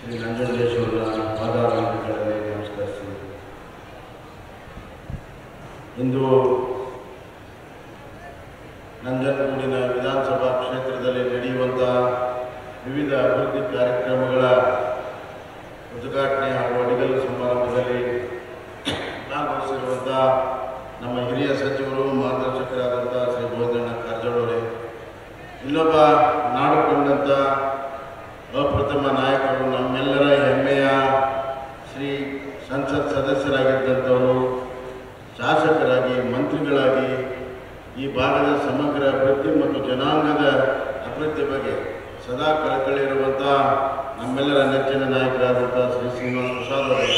ಶ್ರೀ ನಂಜುಂಡೇಶ್ವರನ ಪಾದಾರಂಭಗಳಲ್ಲಿ ನಮಸ್ಕರಿಸಿ ಇಂದು ನಂಜನಗೂಡಿನ ವಿಧಾನಸಭಾ ಕ್ಷೇತ್ರದಲ್ಲಿ ನಡೆಯುವಂಥ ವಿವಿಧ ಅಭಿವೃದ್ಧಿ ಕಾರ್ಯಕ್ರಮಗಳ ಉದ್ಘಾಟನೆ ಹಾಗೂ ಅಡಿಗಲ್ಲು ಸಮಾರಂಭದಲ್ಲಿ ಭಾಗವಹಿಸಿರುವಂಥ ನಮ್ಮ ಹಿರಿಯ ಸಚಿವರು ಮಾರ್ಗದರ್ಶಕರಾದಂಥ ಶ್ರೀ ಗೋವಿಂದಣ್ಣ ಕಾರಜೋಳವರೇ ಇನ್ನೊಬ್ಬ ನಾಡು ಕಂಡಂಥ ಅಪ್ರಥಮ ನಾಯಕರು ನಮ್ಮೆಲ್ಲರ ಹೆಮ್ಮೆಯ ಶ್ರೀ ಸಂಸತ್ ಸದಸ್ಯರಾಗಿದ್ದಂಥವರು ಶಾಸಕರಾಗಿ ಮಂತ್ರಿಗಳಾಗಿ ಈ ಭಾಗದ ಸಮಗ್ರ ಅಭಿವೃದ್ಧಿ ಮತ್ತು ಜನಾಂಗದ ಅಭಿವೃದ್ಧಿ ಬಗ್ಗೆ ಸದಾ ಕಳಕಳಿರುವಂಥ ನಮ್ಮೆಲ್ಲರ ನೆಚ್ಚಿನ ನಾಯಕರಾದಂಥ ಶ್ರೀ ಶ್ರೀನಿವಾಸ ಪ್ರಸಾದ್ ಅವರು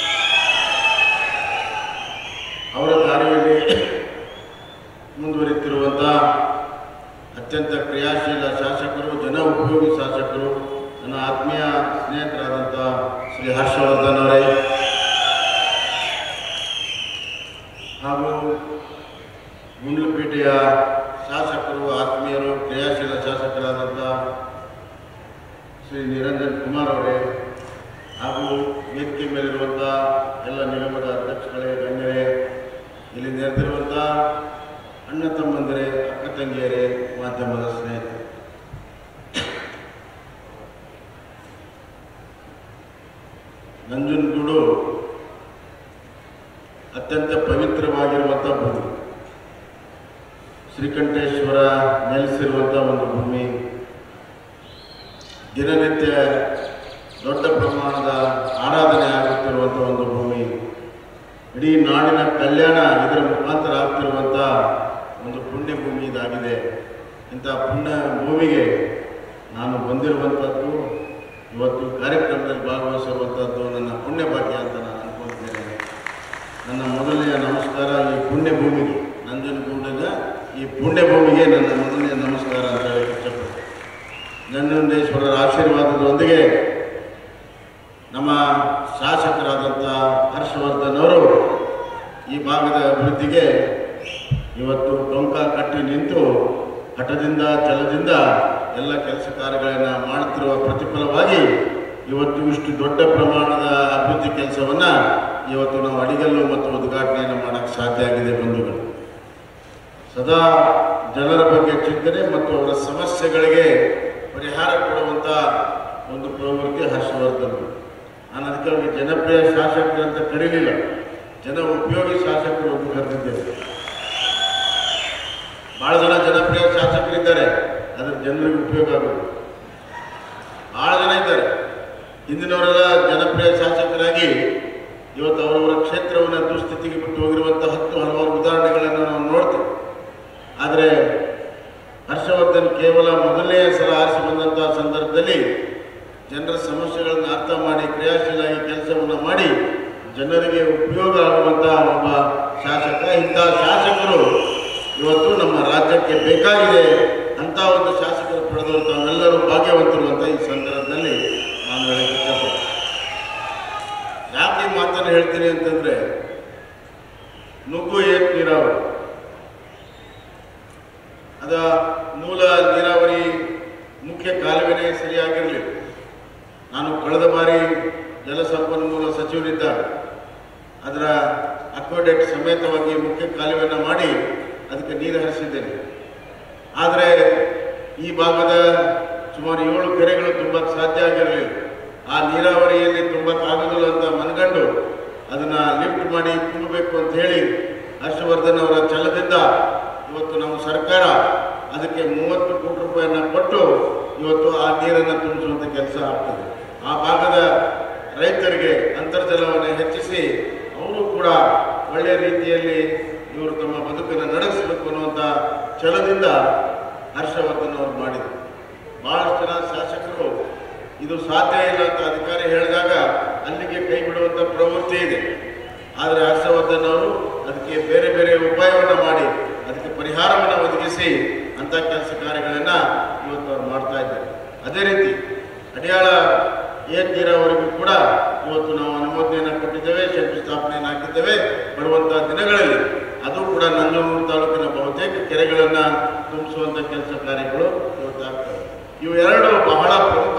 ಅವರ ದಾರಿಯಲ್ಲಿ ಮುಂದುವರಿತಿರುವಂಥ ಅತ್ಯಂತ ಕ್ರಿಯಾಶೀಲ ಶಾಸಕರು ಜನ ಉಪಯೋಗಿ ಶಾಸಕರು ನನ್ನ ಆತ್ಮೀಯ ಸ್ನೇಹಿತರಾದಂಥ ಶ್ರೀ ಹರ್ಷವರ್ಧನ್ ಅವರೇ ಹಾಗೂ ಗುಂಡ್ಲುಪೇಟೆಯ ಶಾಸಕರು ಆತ್ಮೀಯರು ಕ್ರಿಯಾಶೀಲ ಶಾಸಕರಾದಂಥ ಶ್ರೀ ನಿರಂಜನ್ ಕುಮಾರ್ ಅವರೇ ಹಾಗೂ ವೇದಿಕೆ ಮೇಲಿರುವಂಥ ಎಲ್ಲ ನಿಗಮದ ಅಧ್ಯಕ್ಷಗಳೇ ಗಣ್ಯರೇ ಇಲ್ಲಿ ನೆರೆದಿರುವಂಥ ಅಣ್ಣ ತಮ್ಮಂದಿರೇ ಅಕ್ಕ ತಂಗಿಯರೇ ಮಾಧ್ಯಮದ ಸ್ನೇಹಿತರು ನಂಜನಗೂಡು ಅತ್ಯಂತ ಪವಿತ್ರವಾಗಿರುವಂಥ ಭೂಮಿ ಶ್ರೀಕಂಠೇಶ್ವರ ನೆಲೆಸಿರುವಂಥ ಒಂದು ಭೂಮಿ ದಿನನಿತ್ಯ ದೊಡ್ಡ ಪ್ರಮಾಣದ ಆರಾಧನೆ ಆಗುತ್ತಿರುವಂಥ ಒಂದು ಭೂಮಿ ಇಡೀ ನಾಡಿನ ಕಲ್ಯಾಣ ಇದರ ಮುಖಾಂತರ ಆಗ್ತಿರುವಂಥ ಒಂದು ಪುಣ್ಯ ಭೂಮಿ ಇದಾಗಿದೆ ಇಂಥ ಪುಣ್ಯ ಭೂಮಿಗೆ ನಾನು ಬಂದಿರುವಂಥದ್ದು ಇವತ್ತು ಕಾರ್ಯಕ್ರಮದಲ್ಲಿ ಭಾಗವಹಿಸಿರುವಂಥದ್ದು ನನ್ನ ಪುಣ್ಯ ಭಾಗ್ಯ ಅಂತ ನಾನು ಅನ್ಕೊಳ್ತೇನೆ ನನ್ನ ಮೊದಲನೆಯ ನಮಸ್ಕಾರ ಈ ಪುಣ್ಯ ಭೂಮಿಗೆ ನಂಜನಗೂಡಿನ ಈ ಪುಣ್ಯ ಭೂಮಿಗೆ ನನ್ನ ಮೊದಲನೆಯ ನಮಸ್ಕಾರ ಅಂತ ಹೇಳಿ ಇಷ್ಟಪಡ್ತೇನೆ ನಂಜುಂಡೇಶ್ವರರ ಆಶೀರ್ವಾದದೊಂದಿಗೆ ನಮ್ಮ ಶಾಸಕರಾದಂಥ ಹರ್ಷವರ್ಧನ್ ಅವರು ಈ ಭಾಗದ ಅಭಿವೃದ್ಧಿಗೆ ಇವತ್ತು ಟೊಂಕ ಕಟ್ಟಿ ನಿಂತು ಹಠದಿಂದ ಛಲದಿಂದ ಎಲ್ಲ ಕೆಲಸ ಕಾರ್ಯಗಳನ್ನು ಮಾಡುತ್ತಿರುವ ಪ್ರತಿಫಲವಾಗಿ ಇವತ್ತು ಇಷ್ಟು ದೊಡ್ಡ ಪ್ರಮಾಣದ ಅಭಿವೃದ್ಧಿ ಕೆಲಸವನ್ನು ಇವತ್ತು ನಾವು ಅಡಿಗಲ್ಲು ಮತ್ತು ಉದ್ಘಾಟನೆಯನ್ನು ಮಾಡೋಕ್ಕೆ ಸಾಧ್ಯ ಆಗಿದೆ ಬಂಧುಗಳು ಸದಾ ಜನರ ಬಗ್ಗೆ ಚಿಂತನೆ ಮತ್ತು ಅವರ ಸಮಸ್ಯೆಗಳಿಗೆ ಪರಿಹಾರ ಕೊಡುವಂಥ ಒಂದು ಪ್ರವೃತ್ತಿ ಹರ್ಷವರ್ಧನ್ ನಾನು ಅದಕ್ಕೆ ಅವ್ರಿಗೆ ಜನಪ್ರಿಯ ಶಾಸಕರು ಅಂತ ಕರೀಲಿಲ್ಲ ಜನ ಉಪಯೋಗಿ ಶಾಸಕರು ಅಂತ ಕರೆದಿದ್ದೇವೆ ಭಾಳ ಜನ ಜನಪ್ರಿಯ ಶಾಸಕರಿದ್ದಾರೆ ಅದ್ರ ಜನರಿಗೆ ಉಪಯೋಗ ಆಗೋದು ಭಾಳ ಜನ ಇದ್ದಾರೆ ಹಿಂದಿನವರೆಲ್ಲ ಜನಪ್ರಿಯ ಶಾಸಕರಾಗಿ ಇವತ್ತು ಅವರವರ ಕ್ಷೇತ್ರವನ್ನು ದುಸ್ಥಿತಿಗೆ ಬಿಟ್ಟು ಹೋಗಿರುವಂಥ ಹತ್ತು ಹಲವಾರು ಉದಾಹರಣೆಗಳನ್ನು ನಾವು ನೋಡ್ತೇವೆ ಆದರೆ ಹರ್ಷವರ್ಧನ್ ಕೇವಲ ಮೊದಲನೇ ಸಲ ಆರಿಸಿ ಬಂದಂಥ ಸಂದರ್ಭದಲ್ಲಿ ಜನರ ಸಮಸ್ಯೆಗಳನ್ನು ಅರ್ಥ ಮಾಡಿ ಕ್ರಿಯಾಶೀಲಾಗಿ ಕೆಲಸವನ್ನು ಮಾಡಿ ಜನರಿಗೆ ಉಪಯೋಗ ಆಗುವಂಥ ಒಬ್ಬ ಶಾಸಕ ಇಂಥ ಶಾಸಕರು ಇವತ್ತು ನಮ್ಮ ರಾಜ್ಯಕ್ಕೆ ಬೇಕಾಗಿದೆ ಅಂತ ಒಂದು ಶಾಸಕರು ಪಡೆದವರು ತಾವೆಲ್ಲರೂ ಭಾಗ್ಯವಂತರು ಅಂತ ಈ ಸಂದರ್ಭದಲ್ಲಿ ನಾನು ಹೇಳಕ್ಕೆ ಇಷ್ಟಪಡ್ತೀನಿ ಯಾಕೆ ಈ ಮಾತನ್ನು ಹೇಳ್ತೀನಿ ಅಂತಂದ್ರೆ ನುಗ್ಗು ಏತ್ ನೀರಾವರಿ ಅದ ಮೂಲ ನೀರಾವರಿ ಮುಖ್ಯ ಕಾಲುವೆನೇ ಸರಿಯಾಗಿರಲಿಲ್ಲ ನಾನು ಕಳೆದ ಬಾರಿ ಜಲಸಂಪನ್ಮೂಲ ಸಚಿವರಿದ್ದಾಗ ಅದರ ಅಕ್ವಡೆಕ್ಟ್ ಸಮೇತವಾಗಿ ಮುಖ್ಯ ಕಾಲುವೆಯನ್ನು ಮಾಡಿ ಅದಕ್ಕೆ ನೀರು ಹರಿಸಿದ್ದೇನೆ ಆದರೆ ಈ ಭಾಗದ ಸುಮಾರು ಏಳು ಕೆರೆಗಳು ತುಂಬಕ್ಕೆ ಸಾಧ್ಯ ಆಗಿರಲಿಲ್ಲ ಆ ನೀರಾವರಿಯಲ್ಲಿ ತುಂಬಕ್ಕಾಗೋದಿಲ್ಲ ಅಂತ ಮನಗಂಡು ಅದನ್ನು ಲಿಫ್ಟ್ ಮಾಡಿ ತುಂಬಬೇಕು ಅಂತ ಹೇಳಿ ಹರ್ಷವರ್ಧನ್ ಅವರ ಛಲದಿಂದ ಇವತ್ತು ನಮ್ಮ ಸರ್ಕಾರ ಅದಕ್ಕೆ ಮೂವತ್ತು ಕೋಟಿ ರೂಪಾಯಿಯನ್ನು ಕೊಟ್ಟು ಇವತ್ತು ಆ ನೀರನ್ನು ತುಂಬಿಸುವಂಥ ಕೆಲಸ ಆಗ್ತದೆ ಆ ಭಾಗದ ರೈತರಿಗೆ ಅಂತರ್ಜಲವನ್ನು ಹೆಚ್ಚಿಸಿ ಅವರು ಕೂಡ ಒಳ್ಳೆಯ ರೀತಿಯಲ್ಲಿ ಇವರು ತಮ್ಮ ಬದುಕನ್ನು ನಡೆಸಬೇಕು ಅನ್ನುವಂಥ ಛಲದಿಂದ ಹರ್ಷವರ್ಧನ್ ಅವರು ಮಾಡಿದರು ಭಾಳಷ್ಟು ಜನ ಶಾಸಕರು ಇದು ಸಾಧ್ಯ ಇಲ್ಲ ಅಂತ ಅಧಿಕಾರಿ ಹೇಳಿದಾಗ ಅಲ್ಲಿಗೆ ಕೈ ಬಿಡುವಂಥ ಪ್ರವೃತ್ತಿ ಇದೆ ಆದರೆ ಹರ್ಷವರ್ಧನ್ ಅವರು ಅದಕ್ಕೆ ಬೇರೆ ಬೇರೆ ಉಪಾಯವನ್ನು ಮಾಡಿ ಅದಕ್ಕೆ ಪರಿಹಾರವನ್ನು ಒದಗಿಸಿ ಅಂಥ ಕೆಲಸ ಕಾರ್ಯಗಳನ್ನು ಇವತ್ತು ಅವ್ರು ಮಾಡ್ತಾ ಇದ್ದಾರೆ ಅದೇ ರೀತಿ ಅಡಿಯಾಳ ಏತ್ ನೀರಾವರಿಗೂ ಕೂಡ ಇವತ್ತು ನಾವು ಅನುಮೋದನೆಯನ್ನು ಕೊಟ್ಟಿದ್ದೇವೆ ಶಂಕುಸ್ಥಾಪನೆಯನ್ನು ಹಾಕಿದ್ದೇವೆ ಬರುವಂಥ ದಿನಗಳಲ್ಲಿ ಅದು ಕೂಡ ನಂಜನಗೂಡು ತಾಲೂಕಿನ ಬಹುತೇಕ ಕೆರೆಗಳನ್ನು ತುಂಬಿಸುವಂಥ ಕೆಲಸ ಕಾರ್ಯಗಳು ಇವತ್ತು ಆಗ್ತವೆ ಇವು ಎರಡು ಬಹಳ ಪ್ರಮುಖವಾಗಿರುವ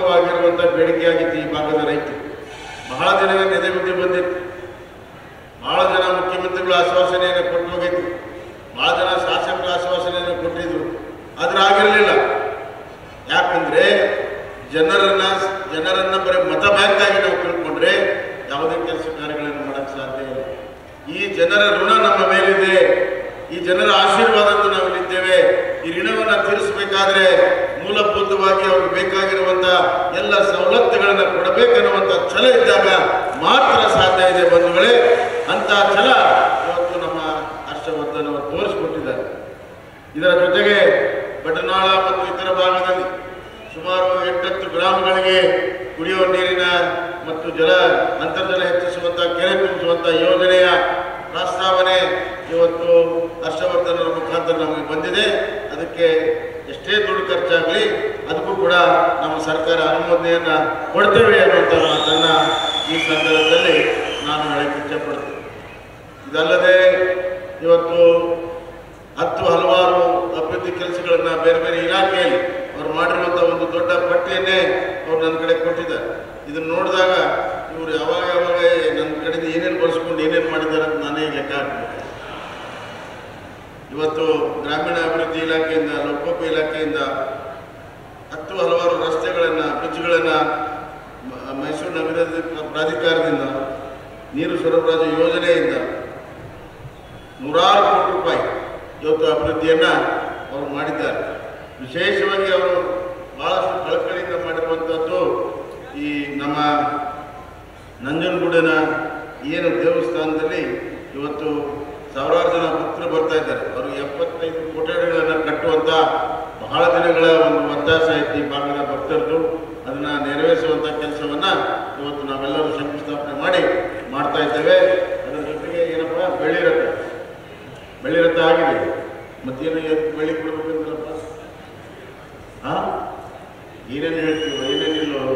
ಇರುವಂಥ ಬೇಡಿಕೆಯಾಗಿತ್ತು ಈ ಭಾಗದ ರೈತರು ಬಹಳ ದಿನಗಳ ನಿಧಿ ಬಂದಿತ್ತು ಬಹಳ ಜನ ಮುಖ್ಯಮಂತ್ರಿಗಳು ಆಶ್ವಾಸನೆಯನ್ನು ಕೊಟ್ಟು ಹೋಗಿದ್ರು ಬಹಳ ಜನ ಶಾಸಕರು ಆಶ್ವಾಸನೆಯನ್ನು ಕೊಟ್ಟಿದ್ರು ಆದ್ರೆ ಆಗಿರಲಿಲ್ಲ ಯಾಕಂದ್ರೆ ಜನರನ್ನ ಜನರನ್ನ ಬರೀ ಮತ ಬ್ಯಾಂಕ್ ಆಗಿ ನಾವು ತಿಳ್ಕೊಂಡ್ರೆ ಯಾವುದೇ ಕೆಲಸ ಕಾರ್ಯಗಳನ್ನು ಮಾಡಕ್ಕೆ ಸಾಧ್ಯ ಇಲ್ಲ ಈ ಜನರ ಋಣ ನಮ್ಮ ಮೇಲಿದೆ ಈ ಜನರ ಆಶೀರ್ವಾದವನ್ನು ನಾವು ಇಲ್ಲಿದ್ದೇವೆ ಈ ಋಣವನ್ನು ತೀರಿಸಬೇಕಾದ್ರೆ ಮೂಲಭೂತವಾಗಿ ಅವ್ರಿಗೆ ಬೇಕಾಗಿರುವಂತ ಎಲ್ಲ ಸವಲತ್ತುಗಳನ್ನು ಕೊಡಬೇಕನ್ನುವಂತ ಛಲ ಇದ್ದಾಗ ಮಾತ್ರ ಸಾಧ್ಯ ಇದೆ ಬಂಧುಗಳೇ ಅಂತ ಛಲ ಇವತ್ತು ನಮ್ಮ ಹರ್ಷವರ್ಧನ್ ಅವರು ತೋರಿಸಿಕೊಟ್ಟಿದ್ದಾರೆ ಇದರ ಜೊತೆಗೆ ಬಡನಾಳ ಮತ್ತು ಇತರ ಭಾಗದಲ್ಲಿ ಸುಮಾರು ಎಂಟತ್ತು ಗ್ರಾಮಗಳಿಗೆ ಕುಡಿಯುವ ನೀರಿನ ಮತ್ತು ಜಲ ಅಂತರ್ಜಲ ಹೆಚ್ಚಿಸುವಂತ ಕೆರೆ ತುಂಬಿಸುವಂತ ಯೋಜನೆಯ ಪ್ರಸ್ತಾವನೆ ಇವತ್ತು ಹರ್ಷವರ್ಧನ್ ಅವರ ಮುಖಾಂತರ ನಮಗೆ ಬಂದಿದೆ ಅದಕ್ಕೆ ಎಷ್ಟೇ ದುಡ್ಡು ಖರ್ಚಾಗಲಿ ಅದಕ್ಕೂ ಕೂಡ ನಮ್ಮ ಸರ್ಕಾರ ಅನುಮೋದನೆಯನ್ನ ಕೊಡ್ತೇವೆ ಅನ್ನುವಂಥ ಮಾತನ್ನ ಈ ಸಂದರ್ಭದಲ್ಲಿ ನಾನು ಹೇಳಕ್ಕೆ ಇಚ್ಛೆಪಡ್ತೇನೆ ಇದಲ್ಲದೆ ಇವತ್ತು ಹತ್ತು ಹಲವಾರು ಅಭಿವೃದ್ಧಿ ಕೆಲಸಗಳನ್ನ ಬೇರೆ ಬೇರೆ ಇಲಾಖೆಯಲ್ಲಿ ಅವ್ರು ಮಾಡಿರುವಂಥ ಒಂದು ದೊಡ್ಡ ಪಟ್ಟಿಯನ್ನೇ ಅವ್ರು ನನ್ನ ಕಡೆ ಕೊಟ್ಟಿದ್ದಾರೆ ಇದನ್ನು ನೋಡಿದಾಗ ಇವರು ಯಾವಾಗ ಯಾವಾಗ ನನ್ನ ಕಡೆಯಿಂದ ಏನೇನು ಬಳಸ್ಕೊಂಡು ಏನೇನು ಮಾಡಿದ್ದಾರೆ ಅಂತ ನಾನೇ ಲೆಕ್ಕ ಹಾಕ್ಬೇಕು ಇವತ್ತು ಗ್ರಾಮೀಣ ಅಭಿವೃದ್ಧಿ ಇಲಾಖೆಯಿಂದ ಲೋಕೋಪಯೋಗಿ ಇಲಾಖೆಯಿಂದ ಹತ್ತು ಹಲವಾರು ರಸ್ತೆಗಳನ್ನು ಬ್ರಿಡ್ಜ್ಗಳನ್ನು ಮೈಸೂರಿನ ಅಭಿವೃದ್ಧಿ ಪ್ರಾಧಿಕಾರದಿಂದ ನೀರು ಸರಬರಾಜು ಯೋಜನೆಯಿಂದ ನೂರಾರು ಕೋಟಿ ರೂಪಾಯಿ ಇವತ್ತು ಅಭಿವೃದ್ಧಿಯನ್ನು ಅವರು ಮಾಡಿದ್ದಾರೆ ವಿಶೇಷವಾಗಿ ಅವರು ಬಹಳಷ್ಟು ಕಳಕಳಿಯಿಂದ ಮಾಡಿರುವಂಥದ್ದು ಈ ನಮ್ಮ ನಂಜನಗೂಡಿನ ಏನು ದೇವಸ್ಥಾನದಲ್ಲಿ ಇವತ್ತು ಸಾವಿರಾರು ಜನ ಭಕ್ತರು ಬರ್ತಾ ಇದ್ದಾರೆ ಅವರು ಎಪ್ಪತ್ತೈದು ಕೊಠಡಿಗಳನ್ನು ಕಟ್ಟುವಂಥ ಬಹಳ ದಿನಗಳ ಒಂದು ಒತ್ತಾಸ ಐತಿ ಈ ಭಾಗದ ಭಕ್ತರದ್ದು ಅದನ್ನು ನೆರವೇರಿಸುವಂಥ ಕೆಲಸವನ್ನು ಇವತ್ತು ನಾವೆಲ್ಲರೂ ಶಂಕುಸ್ಥಾಪನೆ ಮಾಡಿ ಮಾಡ್ತಾ ಇದ್ದೇವೆ ಅದರ ಜೊತೆಗೆ ಏನಪ್ಪ ಬೆಳ್ಳಿ ರಥ ಬೆಳ್ಳಿ ರಥ ಆಗಿದೆ ಮತ್ತೇನು ಎತ್ತು ಬೆಳ್ಳಿ ಕೊಡ್ಬೇಕಂತಲ್ಲಪ್ಪ ಹಾ ಏನೇನು ಹೇಳ್ತೀವೋ ಏನೇನಿಲ್ಲೋ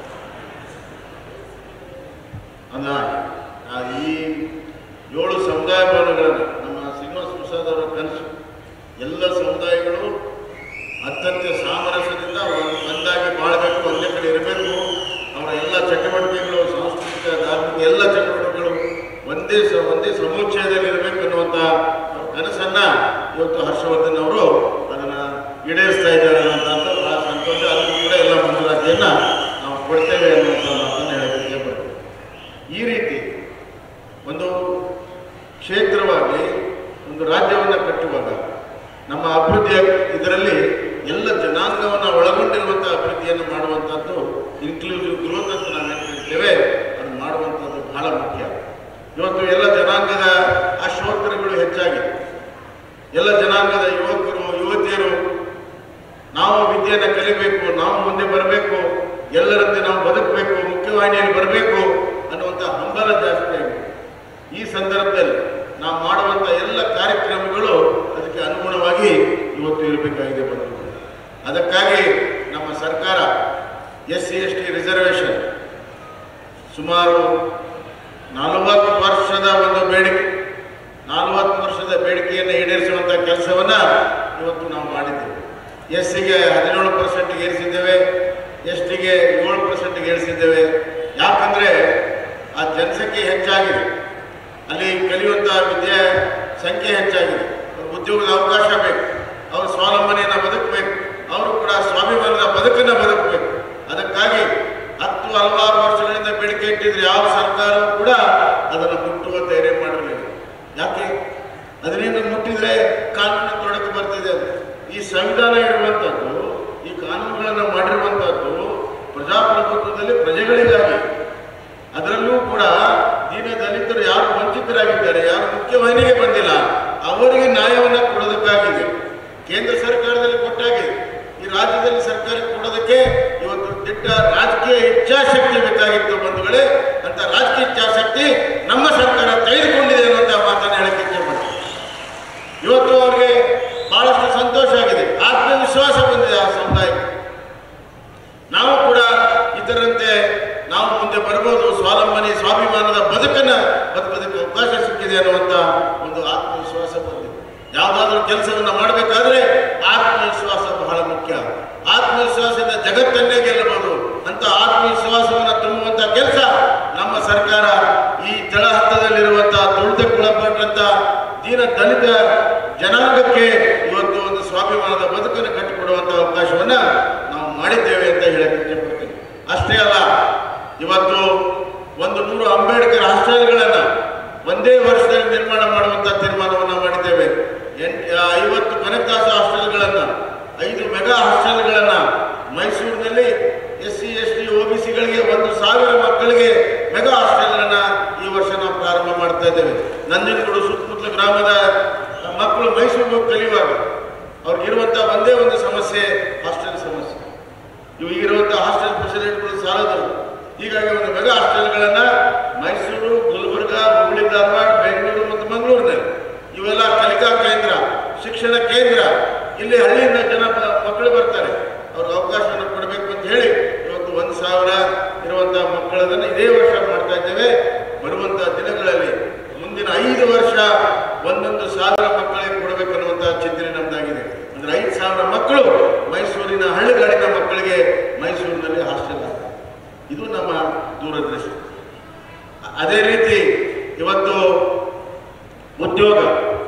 ಅಂದ ಆ ಈ ಏಳು ಸಮುದಾಯ ಭವನಗಳನ್ನು ನಮ್ಮ ಶ್ರೀನಿವಾಸ ಪ್ರಸಾದ್ ಅವರ ಕನಸು ಎಲ್ಲ ಸಮುದಾಯಗಳು ಅತ್ಯಂತ ಸಾಮರಸ್ಯದಿಂದ ಒಂದ್- ಒಂದಾಗಿ ಬಾಳಬೇಕು ಒಂದೇ ಕಡೆ ಇರಬೇಕು ಅವರ ಎಲ್ಲ ಚಟುವಟಿಕೆಗಳು ಸಾಂಸ್ಕೃತಿಕ ಧಾರ್ಮಿಕ ಎಲ್ಲ ಚಟುವಟಿಕೆಗಳು ಒಂದೇ ಸ ಒಂದೇ ಸಮುಚ್ಚಯದಲ್ಲಿ ಇರಬೇಕು ಅನ್ನುವಂಥ ಅವ್ರ ಕನಸನ್ನ ಇವತ್ತು ಹರ್ಷವರ್ಧನ್ ಅವರು ಅದನ್ನ ಈಡೇರಿಸ್ತಾ ಇದ್ದಾರೆ ಅನ್ನುವಂಥದ್ದು ಬಹಳ ಸಂತೋಷ ಅದಕ್ಕೂ ಕೂಡ ಎಲ್ಲ ಮಂಜೂರಾತಿಯನ್ನ ನಾವು ಕೊಡ್ತೇವೆ ಅನ್ನುವಂಥ ಮಾತನ್ನು ಹೇಳಕ್ಕೆ ಇಷ್ಟಪಡ್ತೇವೆ ಈ ರೀತಿ ಒಂದು ಕ್ಷೇತ್ರವಾಗಿ ಒಂದು ರಾಜ್ಯವನ್ನು ಕಟ್ಟುವಾಗ ನಮ್ಮ ಅಭಿವೃದ್ಧಿಯ ಇದರಲ್ಲಿ ಎಲ್ಲ ಜನಾಂಗವನ್ನು ಒಳಗೊಂಡಿರುವಂಥ ಅಭಿವೃದ್ಧಿಯನ್ನು ಮಾಡುವಂಥದ್ದು ಇನ್ಕ್ಲೂಸಿವ್ ಗ್ರೋತ್ ಅಂತ ನಾವು ಏನು ಹೇಳ್ತೇವೆ ಅದು ಮಾಡುವಂಥದ್ದು ಬಹಳ ಮುಖ್ಯ ಇವತ್ತು ಎಲ್ಲ ಜನಾಂಗದ ಆಶೋತ್ತರಗಳು ಹೆಚ್ಚಾಗಿದೆ ಎಲ್ಲ ಜನಾಂಗದ ಯುವಕರು ಯುವತಿಯರು ನಾವು ವಿದ್ಯೆಯನ್ನು ಕಲಿಬೇಕು ನಾವು ಮುಂದೆ ಬರಬೇಕು ಎಲ್ಲರಂತೆ ನಾವು ಬದುಕಬೇಕು ಮುಖ್ಯವಾಹಿನಿಯಲ್ಲಿ ಬರಬೇಕು ಅನ್ನುವಂಥ ಹಂಬಲ ಜಾಸ್ತಿ ಆಗಿದೆ ಈ ಸಂದರ್ಭದಲ್ಲಿ ನಾವು ಮಾಡುವಂಥ ಎಲ್ಲ ಕಾರ್ಯಕ್ರಮಗಳು ಅದಕ್ಕೆ ಅನುಗುಣವಾಗಿ ಇವತ್ತು ಇರಬೇಕಾಗಿದೆ ಬಂಧುಗಳು ಅದಕ್ಕಾಗಿ ನಮ್ಮ ಸರ್ಕಾರ S C S T reservation ಸುಮಾರು ನಲವತ್ತು ವರ್ಷದ ಒಂದು ಬೇಡಿಕೆ ನಲವತ್ತು ವರ್ಷದ ಬೇಡಿಕೆಯನ್ನು ಈಡೇರಿಸುವಂಥ ಕೆಲಸವನ್ನ ಇವತ್ತು ನಾವು ಮಾಡಿದ್ದೇವೆ ಎಸ್ ಸಿಗೆ ಹದಿನೇಳು ಪರ್ಸೆಂಟ್ಗೆ ಏರಿಸಿದ್ದೇವೆ ಎಸ್ ಟಿಗೆ ಏಳು ಪರ್ಸೆಂಟ್ಗೆ ಏರಿಸಿದ್ದೇವೆ ಯಾಕಂದ್ರೆ ಆ ಜನಸಂಖ್ಯೆ ಹೆಚ್ಚಾಗಿದೆ ಅಲ್ಲಿ ಕಲಿಯುವಂಥ ವಿದ್ಯೆ ಸಂಖ್ಯೆ ಹೆಚ್ಚಾಗಿದೆ ಅವ್ರಿಗೆ ಉದ್ಯೋಗದ ಅವಕಾಶ ಬೇಕು ಅವರು ಸ್ವಾವಲಂಬನೆಯನ್ನು ಬದುಕಬೇಕು ಅವರು ಕೂಡ ಸ್ವಾಭಿಮಾನದ ಬದುಕನ್ನು ಬದುಕಬೇಕು ಅದಕ್ಕಾಗಿ ಹತ್ತು ಹಲವಾರು ವರ್ಷಗಳಿಂದ ಬೇಡಿಕೆ ಇಟ್ಟಿದ್ರೆ ಯಾವ ಸರ್ಕಾರವೂ ಕೂಡ ಅದನ್ನು ಮುಟ್ಟುವ ಧೈರ್ಯ ಮಾಡಿರಲಿಲ್ಲ ಯಾಕೆ ಅದರಿಂದ ಮುಟ್ಟಿದ್ರೆ ಕಾನೂನು ತೊಡಕು ಬರ್ತಿದೆ ಅದು ಈ ಸಂವಿಧಾನ ಇರುವಂಥದ್ದು ಈ ಕಾನೂನುಗಳನ್ನು ಮಾಡಿರುವಂಥದ್ದು ಪ್ರಜಾಪ್ರಭುತ್ವದಲ್ಲಿ ಪ್ರಜೆಗಳಿಗಾಗಿ ಅದರಲ್ಲೂ ಕೂಡ ದೀನ ದಲಿತರು ಯಾರು ವಂಚಿತರಾಗಿದ್ದಾರೆ ಯಾರು ಮುಖ್ಯವಾಹಿನಿಗೆ ಬಂದಿಲ್ಲ ಅವರಿಗೆ ನ್ಯಾಯವನ್ನು ಕೊಡೋದಕ್ಕಾಗಿದೆ ಕೇಂದ್ರ ಸರ್ಕಾರದಲ್ಲಿ ಕೊಟ್ಟಾಗಿದೆ ಈ ರಾಜ್ಯದಲ್ಲಿ ಸರ್ಕಾರಕ್ಕೆ ಕೊಡೋದಕ್ಕೆ ಇವತ್ತು ದಿಟ್ಟ ರಾಜಕೀಯ ಇಚ್ಛಾಶಕ್ತಿ ಬೇಕಾಗಿತ್ತು ಬಂಧುಗಳೇ ಅಂತ ರಾಜಕೀಯ ಇಚ್ಛಾಶಕ್ತಿ ನಮ್ಮ ಸರ್ಕಾರ ತೆಗೆದುಕೊಂಡಿದೆ ಅನ್ನುವಂಥ ಮಾತನ್ನು ಹೇಳಕ್ಕೆ ಇಚ್ಛೆಪಡ್ತೀನಿ ಇವತ್ತು ಅವರಿಗೆ ಬಹಳಷ್ಟು ಸಂತೋಷ ಆಗಿದೆ ಆತ್ಮವಿಶ್ವಾಸ ಬಂದಿದೆ ಆ ಸಮುದಾಯಕ್ಕೆ ನಾವು ಕೂಡ ಇದರಂತೆ ನಾವು ಮುಂದೆ ಬರ್ಬೋದು ಸ್ವಾವಲಂಬನೆ ಸ್ವಾಭಿಮಾನದ ಬದುಕನ್ನ ಬದುಕೋದಕ್ಕೆ ಅವಕಾಶ ಸಿಕ್ಕಿದೆ ಅನ್ನುವಂಥ ಒಂದು ಆತ್ಮವಿಶ್ವಾಸ ಬಂದಿದೆ ಯಾವುದಾದ್ರೂ ಕೆಲಸವನ್ನ ಮಾಡಬೇಕಾದ್ರೆ ಆತ್ಮವಿಶ್ವಾಸ ಬಹಳ ಮುಖ್ಯ ಆತ್ಮವಿಶ್ವಾಸದಿಂದ ಜಗತ್ತನ್ನೇ ಗೆಲ್ಲಬಹುದು ಅಂತ ಅಂತ ಆತ್ಮವಿಶ್ವಾಸವನ್ನು ತುಂಬುವಂತ ಕೆಲಸ ನಮ್ಮ ಸರ್ಕಾರ ಈ ತಳ ಹಂತದಲ್ಲಿರುವಂತಹ ತುಳಿತಕ್ಕೊಳಪಟ್ಟಂತ ದೀನ ದಲಿತ ಜನಾಂಗಕ್ಕೆ ಇವತ್ತು ಒಂದು ಸ್ವಾಭಿಮಾನದ ಬದುಕನ್ನು ಕಟ್ಟಿಕೊಡುವಂತ ಅವಕಾಶವನ್ನ ನಾವು ಮಾಡಿದ್ದೇವೆ ಅಂತ ಹೇಳಕ್ಕೆ ಇಷ್ಟಪಡ್ತೀನಿ ಅಷ್ಟೇ ಅಲ್ಲ ಇವತ್ತು ಒಂದು ನೂರು ಅಂಬೇಡ್ಕರ್ ಹಾಸ್ಟೆಲ್ಗಳನ್ನ ಒಂದೇ ವರ್ಷದಲ್ಲಿ ನಿರ್ಮಾಣ ಮಾಡುವಂತ ತೀರ್ಮಾನವನ್ನ ಮಾಡಿದ್ದೇವೆ ಎಂಟ್ ಐವತ್ತು ಕನಕದಾಸ ಹಾಸ್ಟೆಲ್ಗಳನ್ನ ಐದು ಮೆಗಾ ಹಾಸ್ಟೆಲ್ಗಳನ್ನ ಮೈಸೂರಿನಲ್ಲಿ S C S T O B ಸಿಗಳಿಗೆ ಒಂದು ಸಾವಿರ ಮಕ್ಕಳಿಗೆ ಮೆಗಾ ಹಾಸ್ಟೆಲ್ಗಳನ್ನ ಈ ವರ್ಷ ನಾವು ಪ್ರಾರಂಭ ಮಾಡ್ತಾ ಇದ್ದೇವೆ ನಂಜನಗೂಡು ಸುತ್ತಮುತ್ತಲ ಗ್ರಾಮದ ಮಕ್ಕಳು ಮೈಸೂರಿಗೆ ಹೋಗಿ ಕಲಿಯುವಾಗ ಅವ್ರಿಗಿರುವಂಥ ಒಂದೇ ಒಂದು ಸಮಸ್ಯೆ ಹಾಸ್ಟೆಲ್ ಸಮಸ್ಯೆ ಇವು ಈಗಿರುವಂಥ ಹಾಸ್ಟೆಲ್ ಫೆಸಿಲಿಟಿಗಳು ಸಾಲದಲ್ಲ ಹೀಗಾಗಿ ಒಂದು ಮೆಗಾ ಹಾಸ್ಟೆಲ್ಗಳನ್ನ ಮೈಸೂರು ಗುಲ್ಬರ್ಗ ಹುಬ್ಬಳ್ಳಿ ಧಾರವಾಡ ಬೆಂಗಳೂರು ಮತ್ತು ಮಂಗಳೂರಿನಲ್ಲಿ ಇವೆಲ್ಲ ಕಲಿಕಾ ಕೇಂದ್ರ ಶಿಕ್ಷಣ ಕೇಂದ್ರ ಇಲ್ಲಿ ಹಳ್ಳಿಯಿಂದ ಜನ ಬ- ಮಕ್ಕಳು ಬರ್ತಾರೆ ಅವ್ರಿಗೆ ಅವಕಾಶವನ್ನು ಕೊಡಬೇಕು ಅಂತ ಹೇಳಿ ಇವತ್ತು ಒಂದು ಸಾವಿರ ಇರುವಂಥ ಮಕ್ಕಳದನ್ನು ಇದೇ ವರ್ಷ ಮಾಡ್ತಾ ಇದ್ದೇವೆ ಬರುವಂಥ ದಿನಗಳಲ್ಲಿ ಮುಂದಿನ ಐದು ವರ್ಷ ಒಂದೊಂದು ಸಾವಿರ ಮಕ್ಕಳಿಗೆ ಕೊಡಬೇಕನ್ನುವಂಥ ಚಿಂತನೆ ನಮ್ದಾಗಿದೆ ಅಂದ್ರೆ ಐದು ಸಾವಿರ ಮಕ್ಕಳು ಮೈಸೂರಿನ ಹಳ್ಳಿಗಾಡಿನ ಮಕ್ಕಳಿಗೆ ಮೈಸೂರಿನಲ್ಲಿ ಹಾಸ್ಟೆಲ್ ಆಗ್ತದೆ ಇದು ನಮ್ಮ ದೂರದೃಷ್ಟಿ ಅ- ಅದೇ ರೀತಿ ಇವತ್ತು ಉದ್ಯೋಗ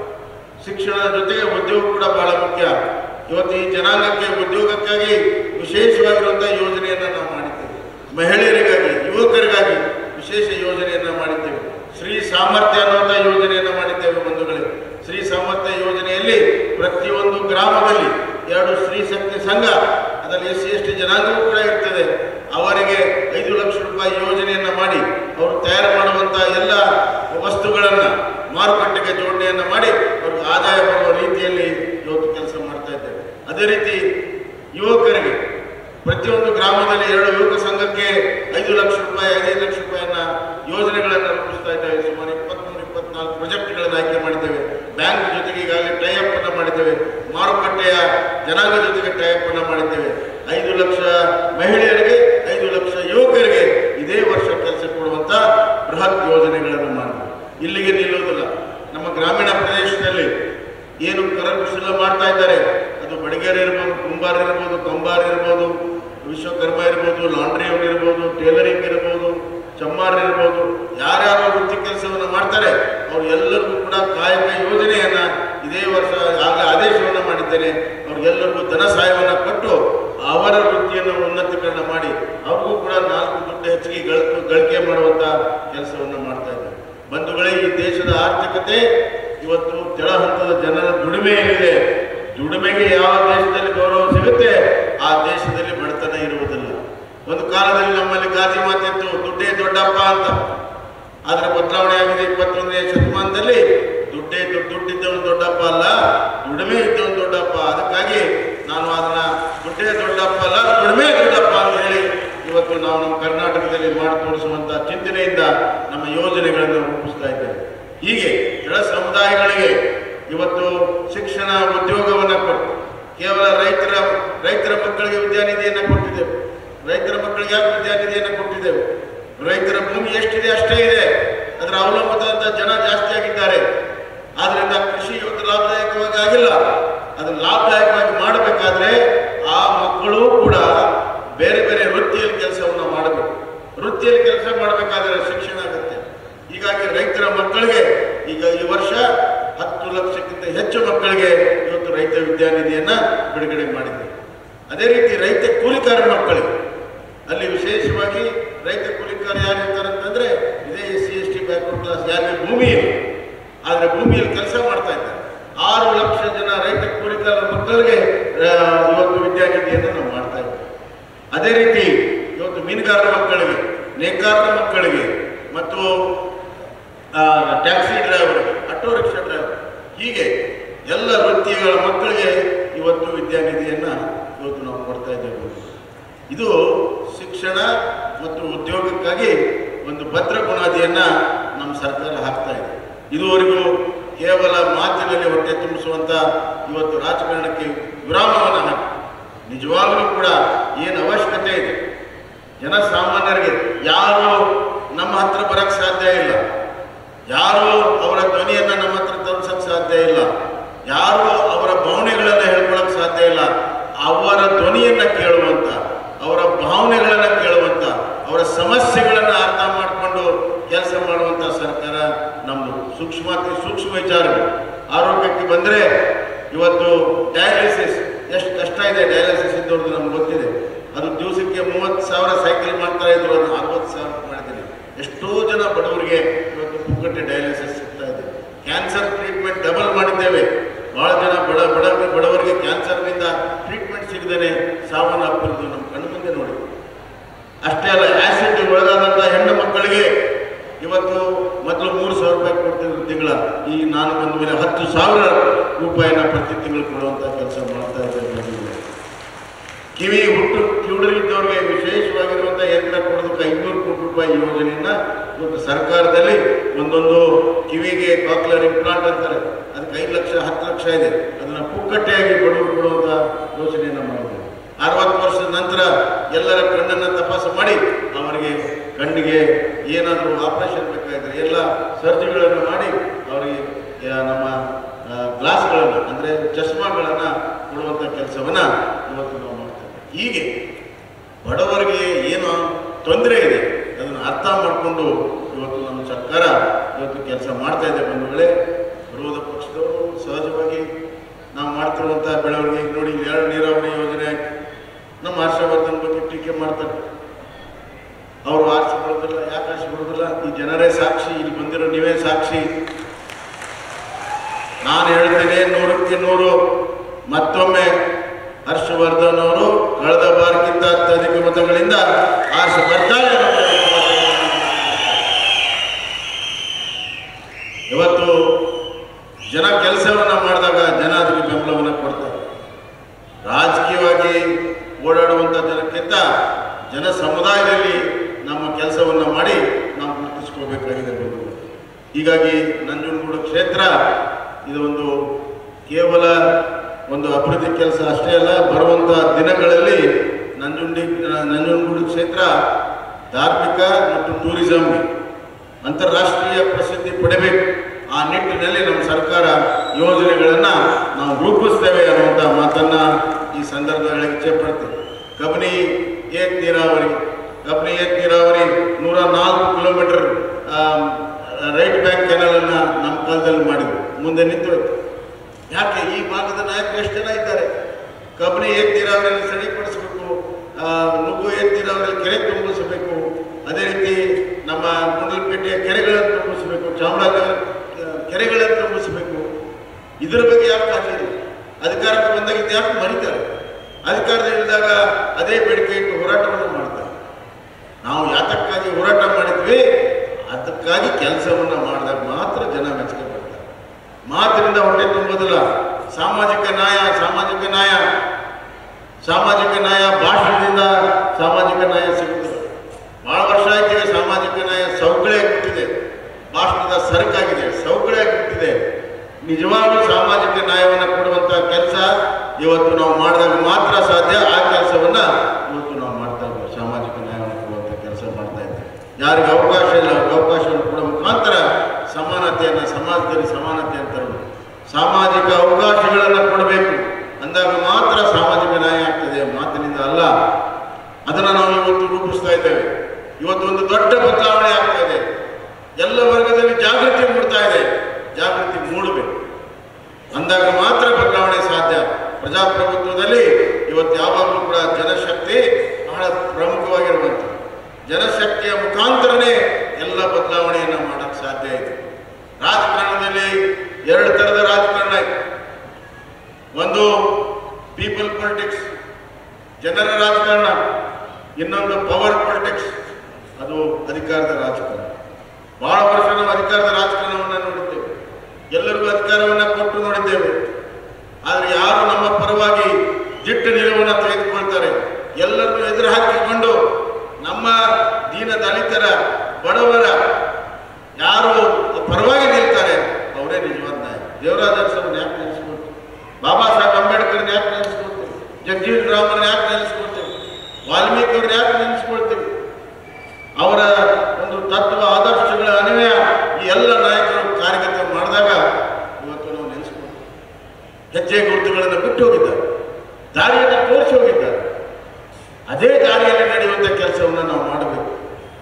ಶಿಕ್ಷಣದ ಜೊತೆಗೆ ಉದ್ಯೋಗ ಕೂಡ ಬಹಳ ಮುಖ್ಯ ಇವತ್ತು ಈ ಜನಾಂಗಕ್ಕೆ ಉದ್ಯೋಗಕ್ಕಾಗಿ ವಿಶೇಷವಾಗಿರುವಂತಹ ಯೋಜನೆಯನ್ನು ನಾವು ಮಾಡಿದ್ದೇವೆ ಮಹಿಳೆಯರಿಗಾಗಿ ಯುವಕರಿಗಾಗಿ ವಿಶೇಷ ಯೋಜನೆಯನ್ನು ಮಾಡಿದ್ದೇವೆ ಶ್ರೀ ಸಾಮರ್ಥ್ಯ ಅನ್ನುವಂಥ ಯೋಜನೆಯನ್ನು ಮಾಡಿದ್ದೇವೆ ಬಂಧುಗಳೇ ಶ್ರೀ ಸಾಮರ್ಥ್ಯ ಯೋಜನೆಯಲ್ಲಿ ಪ್ರತಿಯೊಂದು ಗ್ರಾಮದಲ್ಲಿ ಎರಡು ಸ್ತ್ರೀ ಶಕ್ತಿ ಸಂಘ ಅದರಲ್ಲಿ ಎಸ್ ಸಿ ಎಸ್ ಟಿ ಜನಾಂಗವೂ ಕೂಡ ಇರ್ತದೆ ಅವರಿಗೆ ಐದು ಲಕ್ಷ ರೂಪಾಯಿ ಯೋಜನೆಯನ್ನು ಮಾಡಿ ಅವರು ತಯಾರು ಮಾಡುವಂಥ ಎಲ್ಲ ವಸ್ತುಗಳನ್ನು ಮಾರುಕಟ್ಟೆಗೆ ಜೋಡಣೆಯನ್ನು ಮಾಡಿ ಅವ್ರಿಗೆ ಆದಾಯ ಬರುವ ರೀತಿಯಲ್ಲಿ ಇವತ್ತು ಕೆಲಸ ಮಾಡ್ತಾ ಇದ್ದೇವೆ ಅದೇ ರೀತಿ ಯುವಕರಿಗೆ ಪ್ರತಿಯೊಂದು ಗ್ರಾಮದಲ್ಲಿ ಎರಡು ಯುವಕ ಸಂಘಕ್ಕೆ ಐದು ಲಕ್ಷ ರೂಪಾಯಿ ಐದೈದು ಲಕ್ಷ ರೂಪಾಯಿಯನ್ನ ಯೋಜನೆಗಳನ್ನು ರೂಪಿಸ್ತಾ ಇದ್ದೇವೆ ಸುಮಾರು ಇಪ್ಪತ್ಮೂರು ಇಪ್ಪತ್ನಾಲ್ಕು ಪ್ರಾಜೆಕ್ಟ್ಗಳನ್ನು ಆಯ್ಕೆ ಮಾಡಿದ್ದೇವೆ ಬ್ಯಾಂಕ್ ಜೊತೆಗೆ ಈಗಾಗಲೇ ಟೈಅಪ್ ಅನ್ನು ಮಾಡಿದ್ದೇವೆ ಮಾರುಕಟ್ಟೆಯ ಜನಾಂಗ ಜೊತೆಗೆ ಟೈಅಪ್ ಅನ್ನು ಮಾಡಿದ್ದೇವೆ ಐದು ಲಕ್ಷ ಮಹಿಳೆಯರಿಗೆ ಐದು ಲಕ್ಷ ಯುವಕರಿಗೆ ಇದೇ ವರ್ಷ ಕೆಲಸ ಕೊಡುವಂತ ಬೃಹತ್ ಯೋಜನೆಗಳನ್ನು ಮಾಡಿದ್ದೇವೆ ಇಲ್ಲಿಗೆ ನಿಲ್ಲುವುದಿಲ್ಲ ನಮ್ಮ ಗ್ರಾಮೀಣ ಪ್ರದೇಶದಲ್ಲಿ ಏನು ಕರಕುಶಲ ಮಾಡ್ತಾ ಇದ್ದಾರೆ ಅದು ಬಡಿಗೇರ್ ಇರ್ಬೋದು ಕುಂಬಾರ ಇರ್ಬೋದು ಕಂಬಾರ ಇರ್ಬೋದು ವಿಶ್ವಕರ್ಮ ಇರ್ಬೋದು ಲಾಂಡ್ರಿ ಅವ್ರು ಇರ್ಬೋದು ಟೇಲರಿಂಗ್ ಇರ್ಬೋದು ಚಮ್ಮಾರ್ ಇರ್ಬೋದು ಯಾರ್ಯಾರು ವೃತ್ತಿ ಕೆಲಸವನ್ನು ಮಾಡ್ತಾರೆ ಅವ್ರು ಎಲ್ಲರಿಗೂ ಕೂಡ ಕಾಯಕ ಯೋಜನೆಯನ್ನ ಇದೇ ವರ್ಷ ಆಗಲೇ ಆದೇಶವನ್ನು ಮಾಡಿದ್ದೇನೆ ಅವ್ರಿಗೆಲ್ಲರಿಗೂ ಧನ ಸಹಾಯವನ್ನು ಕೊಟ್ಟು ಅವರ ವೃತ್ತಿಯನ್ನು ಉನ್ನತೀಕರಣ ಮಾಡಿ ಅವ್ರಿಗೂ ಕೂಡ ನಾಲ್ಕು ದುಡ್ಡು ಹೆಚ್ಚಿಗೆ ಗಳ ಗಳಿಕೆ ಮಾಡುವಂತ ಕೆಲಸವನ್ನು ಮಾಡ್ತಾ ಇದ್ದಾರೆ ಬಂಧುಗಳೇ ಈ ದೇಶದ ಆರ್ಥಿಕತೆ ಇವತ್ತು ತೆಳ ಹಂತದ ಜನರ ದುಡಿಮೆ ಏನಿದೆ ದುಡಿಮೆಗೆ ಯಾವ ದೇಶದಲ್ಲಿ ಗೌರವ ಸಿಗುತ್ತೆ ಆ ದೇಶದಲ್ಲಿ ಬಡತನ ಇರುವುದಿಲ್ಲ ಒಂದು ಕಾಲದಲ್ಲಿ ನಮ್ಮಲ್ಲಿ ಗಾದಿ ಮಾತಿತ್ತು ದುಡ್ಡೇ ದೊಡ್ಡಪ್ಪ ಅಂತ ಆದ್ರೆ ಬದಲಾವಣೆ ಆಗಿದೆ ಇಪ್ಪತ್ತೊಂದನೇ ಶತಮಾನದಲ್ಲಿ ದುಡ್ಡೇ ದುಡ್ಡು ದುಡ್ಡಿದ್ದವನು ದೊಡ್ಡಪ್ಪ ಅಲ್ಲ ದುಡಿಮೆ ಇದ್ದವನು ದೊಡ್ಡಪ್ಪ ಅದಕ್ಕಾಗಿ ನಾನು ಅದನ್ನ ದುಡ್ಡೇ ದೊಡ್ಡಪ್ಪ ಅಲ್ಲ ದುಡಿಮೆ ದೊಡ್ಡಪ್ಪ ಅಂತ ಹೇಳಿ ಇವತ್ತು ನಾವು ನಮ್ಮ ಕರ್ನಾಟಕದಲ್ಲಿ ಮಾಡಿ ತೋರಿಸುವಂತ ಚಿಂತನೆಯಿಂದ ನಮ್ಮ ಯೋಜನೆಗಳನ್ನು ರೂಪಿಸ್ತಾ ಇದ್ದೇವೆ ಹೀಗೆ ಕೆಳ ಸಮುದಾಯಗಳಿಗೆ ಇವತ್ತು ಶಿಕ್ಷಣ ಉದ್ಯೋಗವನ್ನು ಕೊಟ್ಟು ಕೇವಲ ರೈತರ ರೈತರ ಮಕ್ಕಳಿಗೆ ವಿದ್ಯಾನಿಧಿಯನ್ನು ಕೊಟ್ಟಿದ್ದೇವೆ ರೈತರ ಮಕ್ಕಳಿಗೆ ಯಾಕೆ ವಿದ್ಯಾನಿಧಿಯನ್ನು ಕೊಟ್ಟಿದ್ದೇವೆ ರೈತರ ಭೂಮಿ ಎಷ್ಟಿದೆ ಅಷ್ಟೇ ಇದೆ ಅದರ ಅವಲಂಬಿತ ಜನ ಜಾಸ್ತಿ ಆಗಿದ್ದಾರೆ ಆದ್ರಿಂದ ಕೃಷಿ ಇವತ್ತು ಲಾಭದಾಯಕವಾಗಿ ಆಗಿಲ್ಲ ಅದನ್ನು ಲಾಭದಾಯಕವಾಗಿ ಮಾಡಬೇಕಾದ್ರೆ ಆ ಮಕ್ಕಳು ಕೂಡ ಬೇರೆ ಬೇರೆ ವೃತ್ತಿಯಲ್ಲಿ ಕೆಲಸವನ್ನು ಮಾಡಬೇಕು ವೃತ್ತಿಯಲ್ಲಿ ಕೆಲಸ ಮಾಡಬೇಕಾದ್ರೆ ಶಿಕ್ಷಣ ಅಗತ್ಯ ಹೀಗಾಗಿ ರೈತರ ಮಕ್ಕಳಿಗೆ ಈಗ ಈ ವರ್ಷ ಹತ್ತು ಲಕ್ಷಕ್ಕಿಂತ ಹೆಚ್ಚು ಮಕ್ಕಳಿಗೆ ಇವತ್ತು ರೈತ ವಿದ್ಯಾನಿಧಿಯನ್ನ ಬಿಡುಗಡೆ ಮಾಡಿದ್ದೇವೆ ಅದೇ ರೀತಿ ರೈತ ಕೂಲಿಕಾರ ಮಕ್ಕಳಿಗೆ ಅಲ್ಲಿ ವಿಶೇಷವಾಗಿ ರೈತ ಕೂಲಿಕಾರ ಯಾರು ಇರ್ತಾರೆ ಅಂತಂದ್ರೆ ಇದೇ S C S T backward class ಯಾರಿಗೆ ಭೂಮಿ ಇಲ್ಲ ಆದ್ರೆ ಭೂಮಿಯಲ್ಲಿ ಕೆಲಸ ಮಾಡ್ತಾ ಇದ್ದಾರೆ ಆರು ಲಕ್ಷ ಜನ ರೈತ ಕೂಲಿಕಾರ ಮಕ್ಕಳಿಗೆ ಆ, ಇವತ್ತು ವಿದ್ಯಾನಿಧಿಯನ್ನು ನಾವು ಮಾಡ್ತಾ ಇದ್ದೇವೆ ಅದೇ ರೀತಿ ಇವತ್ತು ಮೀನುಗಾರರ ಮಕ್ಕಳಿಗೆ ನೇಕಾರರ ಮಕ್ಕಳಿಗೆ ಮತ್ತು ಆ, taxi driver auto rickshaw driver ಹೀಗೆ ಎಲ್ಲ ವೃತ್ತಿಗಳ ಮಕ್ಕಳಿಗೆ ಇವತ್ತು ವಿದ್ಯಾನಿಧಿಯನ್ನ ಇವತ್ತು ನಾವು ಕೊಡ್ತಾ ಇದ್ದೇವೆ ಇದು ಶಿಕ್ಷಣ ಮತ್ತು ಉದ್ಯೋಗಕ್ಕಾಗಿ ಒಂದು ಭದ್ರ ಬುನಾದಿಯನ್ನ ನಮ್ಮ ಸರ್ಕಾರ ಹಾಕ್ತಾ ಇದೆ ಇದುವರೆಗೂ ಕೇವಲ ಮಾತಿನಲ್ಲಿ ಹೊಟ್ಟೆ ತುಂಬಿಸುವಂತ ಇವತ್ತು ರಾಜಕಾರಣಕ್ಕೆ ವಿರಾಮವನ್ನು ಹಾಕಿ ನಿಜವಾಗಲೂ ಕೂಡ ಏನು ಅವಶ್ಯಕತೆ ಇದೆ ಜನಸಾಮಾನ್ಯರಿಗೆ ಯಾರು ನಮ್ಮ ಹತ್ರ ಬರಕ್ಕೆ ಸಾಧ್ಯ ಇಲ್ಲ ಯಾರು ಅವರ ಧ್ವನಿಯನ್ನ ನಮ್ಮ ಹತ್ರ ತರಿಸಕ್ ಸಾಧ್ಯ ಇಲ್ಲ ಯಾರು ಅವರ ಭಾವನೆಗಳನ್ನ ಹೇಳ್ಕೊಳಕ್ ಸಾಧ್ಯ ಇಲ್ಲ ಅವರ ಧ್ವನಿಯನ್ನ ಕೇಳುವಂತ ಅವರ ಭಾವನೆಗಳನ್ನ ಕೇಳುವಂತ ಸಮಸ್ಯೆಗಳನ್ನು ಅರ್ಥ ಮಾಡಿಕೊಂಡು ಕೆಲಸ ಮಾಡುವಂಥ ಸರ್ಕಾರ ನಮ್ಮದು ಸೂಕ್ಷ್ಮಾತಿ ಸೂಕ್ಷ್ಮ ವಿಚಾರಗಳು ಆರೋಗ್ಯಕ್ಕೆ ಬಂದರೆ ಇವತ್ತು ಡಯಾಲಿಸಿಸ್ ಎಷ್ಟು ಕಷ್ಟ ಇದೆ ಡಯಾಲಿಸಿಸ್ ಇದ್ದವ್ರದ್ದು ನಮ್ಗೆ ಗೊತ್ತಿದೆ ಅದು ದಿವಸಕ್ಕೆ ಮೂವತ್ತು ಸಾವಿರ ಸೈಕಲ್ ಮಾಡ್ತಾ ಇದ್ರು ಅದನ್ನು ಅರವತ್ತು ಸಾವಿರ ಮಾಡಿದ್ದೀನಿ ಎಷ್ಟೋ ಜನ ಬಡವರಿಗೆ ಇವತ್ತು ಪುಕ್ಕಟ್ಟೆ ಡಯಾಲಿಸಿಸ್ ಸಿಗ್ತಾ ಇದೆ ಕ್ಯಾನ್ಸರ್ ಟ್ರೀಟ್ಮೆಂಟ್ ಡಬಲ್ ಮಾಡಿದ್ದೇವೆ ಭಾಳ ಜನ ಬಡ ಬಡ ಬಡವರಿಗೆ ಕ್ಯಾನ್ಸರ್ನಿಂದ ಟ್ರೀಟ್ಮೆಂಟ್ ಸಿಗದೇ ಸಾವನ್ನಪ್ಪಿರೋದು ನಮ್ಮ ಕಣ್ಣು ಮುಂದೆ ನೋಡಿ ಅಷ್ಟೇ ಅಲ್ಲ ಆ್ಯಸಿಡ್ ಒಳಗಾದಂಥ ಹೆಣ್ಣು ಮಕ್ಕಳಿಗೆ ಇವತ್ತು ಮೊದಲು ಮೂರು ಸಾವಿರ ರೂಪಾಯಿ ಕೊಡ್ತಿದ್ರು ತಿಂಗಳ ಈ ನಾನು ಬಂದ ಮೇಲೆ ಹತ್ತು ಸಾವಿರ ರೂಪಾಯಿನ ಪ್ರತಿ ತಿಂಗಳು ಕೊಡುವಂಥ ಕೆಲಸ ಮಾಡ್ತಾ ಇದ್ದೇವೆ ಕಿವಿ ಹುಟ್ಟು ಕಿವುಡರಿದ್ದವ್ರಿಗೆ ವಿಶೇಷವಾಗಿರುವಂಥ ಯಂತ್ರ ಕೊಡೋದಕ್ಕೆ ಐನೂರು ಕೋಟಿ ರೂಪಾಯಿ ಯೋಜನೆಯನ್ನ ಇವತ್ತು ಸರ್ಕಾರದಲ್ಲಿ ಒಂದೊಂದು ಕಿವಿಗೆ ಕಾಕ್ಲರ್ ಇಂಪ್ಲಾಂಟ್ ಅಂತಾರೆ ಅದಕ್ಕೆ ಐದು ಲಕ್ಷ ಹತ್ತು ಲಕ್ಷ ಇದೆ ಅದನ್ನು ಪುಕ್ಕಟ್ಟೆಯಾಗಿ ಬಡವರು ಕೊಡುವಂಥ ಯೋಜನೆಯನ್ನು ಮಾಡಿದ್ದೇವೆ ಅರವತ್ತು ವರ್ಷದ ನಂತರ ಎಲ್ಲರ ಕಣ್ಣನ್ನು ತಪಾಸು ಮಾಡಿ ಅವರಿಗೆ ಕಣ್ಣಿಗೆ ಏನಾದರೂ ಆಪರೇಷನ್ ಬೇಕಾಗಿದ್ರೆ ಎಲ್ಲ ಸರ್ಜರಿಗಳನ್ನು ಮಾಡಿ ಅವರಿಗೆ ಆ, ನಮ್ಮ ಗ್ಲಾಸ್ಗಳನ್ನು ಅಂದರೆ ಚಶ್ಮಾಗಳನ್ನು ಕೊಡುವಂಥ ಕೆಲಸವನ್ನು ಇವತ್ತು ನಾವು ಮಾಡ್ತೇವೆ ಹೀಗೆ ಬಡವರಿಗೆ ಏನು ತೊಂದರೆ ಇದೆ ಅದನ್ನು ಅರ್ಥ ಮಾಡಿಕೊಂಡು ಇವತ್ತು ನಮ್ಮ ಸರ್ಕಾರ ಇವತ್ತು ಕೆಲಸ ಮಾಡ್ತಾ ಇದೆ ಬಂಧುಗಳೇ ವಿರೋಧ ಪಕ್ಷದವರು ಸಹಜವಾಗಿ ನಾವು ಮಾಡ್ತಿರುವಂಥ ಬೆಳವಣಿಗೆ ಈಗ ನೋಡಿ ಎರಡು ನೀರಾವರಿ ಯೋಜನೆ ಆಯ್ತು. ನಮ್ಮ ಹರ್ಷವರ್ಧನ್ ಬಗ್ಗೆ ಟೀಕೆ ಮಾಡ್ತಾರೆ ಅವರು ಆರಿಸಿ ಬರೋದಿಲ್ಲ ಯಾಕೆ ಆರಿಸಿ ಬರೋದಿಲ್ಲ ಈ ಜನರೇ ಸಾಕ್ಷಿ ಇಲ್ಲಿ ಬಂದಿರೋ ನೀವೇ ಸಾಕ್ಷಿ ನಾನು ಹೇಳ್ತೇನೆ ನೂರಕ್ಕೆ ನೂರು ಮತ್ತೊಮ್ಮೆ ಹರ್ಷವರ್ಧನ್ ಅವರು ಕಳೆದ ಬಾರಿಗಿಂತ ಅತ್ಯಧಿಕ ಮತಗಳಿಂದ ಆರಿಸಿ ಬರ್ತಾರೆ ಅನ್ನೋ ಇವತ್ತು ಜನ ಕೆಲಸವನ್ನ ಮಾಡಿದಾಗ ಜನ ಅದಕ್ಕೆ ಬೆಂಬಲವನ್ನು ಕೊಡ್ತಾರೆ ರಾಜಕೀಯವಾಗಿ ಓಡಾಡುವಂಥ ಜನಕ್ಕಿಂತ ಜನ ಸಮುದಾಯದಲ್ಲಿ ನಮ್ಮ ಕೆಲಸವನ್ನು ಮಾಡಿ ನಾವು ಗುರುತಿಸ್ಕೋಬೇಕಾಗಿದೆ ಬಂಧುಗಳು. ಹೀಗಾಗಿ ನಂಜನಗೂಡು ಕ್ಷೇತ್ರ ಇದು ಒಂದು ಕೇವಲ ಒಂದು ಅಭಿವೃದ್ಧಿ ಕೆಲಸ ಅಷ್ಟೇ ಅಲ್ಲ ಬರುವಂಥ ದಿನಗಳಲ್ಲಿ ನಂಜುಂಡಿ ನಂಜನಗೂಡು ಕ್ಷೇತ್ರ ಧಾರ್ಮಿಕ ಮತ್ತು ಟೂರಿಸಂಗೆ ಅಂತಾರಾಷ್ಟ್ರೀಯ ಪ್ರಸಿದ್ಧಿ ಪಡೆಬೇಕು ಆ ನಿಟ್ಟಿನಲ್ಲಿ ನಮ್ಮ ಸರ್ಕಾರ ಯೋಜನೆಗಳನ್ನು ನಾವು ರೂಪಿಸ್ತೇವೆ ಅನ್ನುವಂಥ ಮಾತನ್ನ ಈ ಸಂದರ್ಭದಲ್ಲಿ ಇಚ್ಛೆ ಪಡ್ತೇವೆ ಕಬಿನಿ ಏಕ್ ನೀರಾವರಿ ಕಬಿನಿ ಏಕ್ ನೀರಾವರಿ ನೂರ ನಾಲ್ಕು ಕಿಲೋಮೀಟರ್ ರೈಟ್ ಬ್ಯಾಂಕ್ ಕೆನಲನ್ನು ನಮ್ಮ ಕಾಲದಲ್ಲಿ ಮಾಡಿದ್ವಿ ಮುಂದೆ ನಿಂತು ಯಾಕೆ ಈ ಭಾಗದ ನಾಯಕರು ಎಷ್ಟು ಜನ ಇದ್ದಾರೆ ಕಬಿನಿ ಏಕ್ ನೀರಾವರಿಯನ್ನು ಸರಿಪಡಿಸಬೇಕು ಆ, ನುಗ್ಗು ಏಕ್ ನೀರಾವರಿಯಲ್ಲಿ ಕೆರೆ ತುಂಬಿಸಬೇಕು ಅದೇ ರೀತಿ ನಮ್ಮ ಗುಂಡಲಪೇಟೆಯ ಕೆರೆಗಳನ್ನು ತುಂಬಿಸಬೇಕು ಚಾಮರಾಜನಗರ ಆ, ಕೆರೆಗಳನ್ನು ತುಂಬಿಸಬೇಕು ಇದರ ಬಗ್ಗೆ ಯಾಕೆ ಕಾಳಜಿ ಇಲ್ಲ ಅಧಿಕಾರಕ್ಕೆ ಬಂದಾಗಿದ್ದು ಯಾಕೆ ಮರಿತಾರೆ ಅಧಿಕಾರದಲ್ಲಿದ್ದಾಗ ಅದೇ ಬೇಡಿಕೆ ಇಟ್ಟು ಹೋರಾಟವನ್ನು ಮಾಡ್ತಾರೆ ನಾವು ಯಾತಕ್ಕಾಗಿ ಹೋರಾಟ ಮಾಡಿದ್ವಿ ಅದಕ್ಕಾಗಿ ಕೆಲಸವನ್ನು ಮಾಡಿದಾಗ ಮಾತ್ರ ಜನ ಮೆಚ್ಚುಗೆ ಪಡ್ತಾರೆ ಮಾತಿನಿಂದ ಹೊಟ್ಟೆ ತುಂಬೋದಿಲ್ಲ ಸಾಮಾಜಿಕ ನ್ಯಾಯ ಸಾಮಾಜಿಕ ನ್ಯಾಯ ಸಾಮಾಜಿಕ ನ್ಯಾಯ ಭಾಷಣದಿಂದ ಸಾಮಾಜಿಕ ನ್ಯಾಯ ಸಿಗುತ್ತದೆ ಬಹಳ ವರ್ಷ ಆಯ್ತಿವೆ ಸಾಮಾಜಿಕ ನ್ಯಾಯ ಸೌಕಳಿ ಆಗಿಬಿಟ್ಟಿದೆ ಭಾಷಣದ ಸರಕಾಗಿದೆ ಸೌಕಳಿ ಆಗಿಬಿಟ್ಟಿದೆ ನಿಜವಾಗ್ಲೂ ಸಾಮಾಜಿಕ ನ್ಯಾಯವನ್ನು ಕೊಡುವಂಥ ಕೆಲಸ ಇವತ್ತು ನಾವು ಮಾಡಿದಾಗ ಮಾತ್ರ ಸಾಧ್ಯ ಆ ಕೆಲಸವನ್ನ ಇವತ್ತು ನಾವು ಮಾಡ್ತಾ ಇದ್ದೇವೆ ಸಾಮಾಜಿಕ ನ್ಯಾಯವನ್ನು ಕೊಡುವಂಥ ಕೆಲಸ ಮಾಡ್ತಾ ಇದ್ದೇವೆ ಯಾರಿಗೆ ಅವಕಾಶ ಇಲ್ಲ ಅವ್ರಿಗೆ ಅವಕಾಶವನ್ನು ಕೊಡುವ ಮುಖಾಂತರ ಸಮಾನತೆಯನ್ನು ಸಮಾಜದಲ್ಲಿ ಸಮಾನತೆ ಅಂತ ತರಬೇಕು ಸಾಮಾಜಿಕ ಅವಕಾಶಗಳನ್ನು ಕೊಡಬೇಕು ಅಂದಾಗ ಮಾತ್ರ ಸಾಮಾಜಿಕ ನ್ಯಾಯ ಆಗ್ತದೆ ಮಾತಿನಿಂದ ಅಲ್ಲ ಅದನ್ನು ನಾವು ಇವತ್ತು ರೂಪಿಸ್ತಾ ಇದ್ದೇವೆ ಇವತ್ತು ಒಂದು ದೊಡ್ಡ ಬದಲಾವಣೆ ಆಗ್ತಾ ಇದೆ ಎಲ್ಲ ವರ್ಗದಲ್ಲಿ ಜಾಗೃತಿ ಮೂಡ್ತಾ ಇದೆ ಜಾಗೃತಿ ಮೂಡಬೇಕು ಅಂದಾಗ ಮಾತ್ರ ಬದಲಾವಣೆ ಸಾಧ್ಯ ಪ್ರಜಾಪ್ರಭುತ್ವದಲ್ಲಿ ಇವತ್ತು ಯಾವಾಗಲೂ ಕೂಡ ಜನಶಕ್ತಿ ಬಹಳ ಪ್ರಮುಖವಾಗಿರುವಂಥ ಜನಶಕ್ತಿಯ ಮುಖಾಂತರನೇ ಎಲ್ಲ ಬದಲಾವಣೆಯನ್ನು ಮಾಡಕ್ಕೆ ಸಾಧ್ಯ ಇದೆ ರಾಜಕಾರಣದಲ್ಲಿ ಎರಡು ಥರದ ರಾಜಕಾರಣ ಇದೆ ಒಂದು ಪೀಪಲ್ ಪೊಲಿಟಿಕ್ಸ್ ಜನರ ರಾಜಕಾರಣ ಇನ್ನೊಂದು ಪವರ್ ಪೊಲಿಟಿಕ್ಸ್ ಅದು ಅಧಿಕಾರದ ರಾಜಕಾರಣ ಬಹಳ ವರ್ಷ ನಾವು ಅಧಿಕಾರದ ರಾಜಕಾರಣವನ್ನು ನೋಡಿದ್ದೇವೆ ಎಲ್ಲರಿಗೂ ಅಧಿಕಾರವನ್ನು ಕೊಟ್ಟು ನೋಡಿದ್ದೇವೆ ಆದರೆ ಯಾರು ನಮ್ಮ ಪರವಾಗಿ ದಿಟ್ಟ ನಿಲುವನ್ನು ತೆಗೆದುಕೊಳ್ತಾರೆ ಎಲ್ಲರನ್ನು ಎದುರು ಹಾಕಿಕೊಂಡು ನಮ್ಮ ದೀನ ದಲಿತರ ಬಡವರ ಯಾರು ಪರವಾಗಿ ನಿಲ್ತಾರೆ ಅವರೇ ನಿಜವಾದ ನಾಯಕ ದೇವರಾಜ ಅರಸರನ್ನ ಯಾಕೆ ನೆನೆಸ್ಕೊಳ್ತೀವಿ ಬಾಬಾ ಸಾಹೇಬ್ ಅಂಬೇಡ್ಕರ್ ಯಾಕೆ ನೆನೆಸ್ಕೊಳ್ತೀವಿ ಜಗಜೀವನ್ ರಾಮರನ್ನ ಯಾಕೆ ನೆನೆಸ್ಕೊಳ್ತೀವಿ ವಾಲ್ಮೀಕಿ ಅವ್ರನ್ನ ಯಾಕೆ ನೆನೆಸ್ಕೊಳ್ತೀವಿ ಅವರ ಒಂದು ತತ್ವ ಆದರ್ಶಗಳ ಅನ್ವಯ ಈ ಎಲ್ಲ ನಾಯಕರು ಕಾರ್ಯಗತ ಮಾಡಿದಾಗ ಇವತ್ತು ನಾವು ನೆನೆಸ್ಕೊಳ್ತೀವಿ ಹೆಜ್ಜೆ ಗುರುತುಗಳನ್ನು ಬಿಟ್ಟು ಹೋಗಿದ್ದಾರೆ ದಾರಿಯನ್ನು ತೋರಿಸಿ ಹೋಗಿದ್ದಾರೆ ಅದೇ ದಾರಿಯಲ್ಲಿ ನಡೆಯುವಂಥ ಕೆಲಸವನ್ನು ನಾವು ಮಾಡಬೇಕು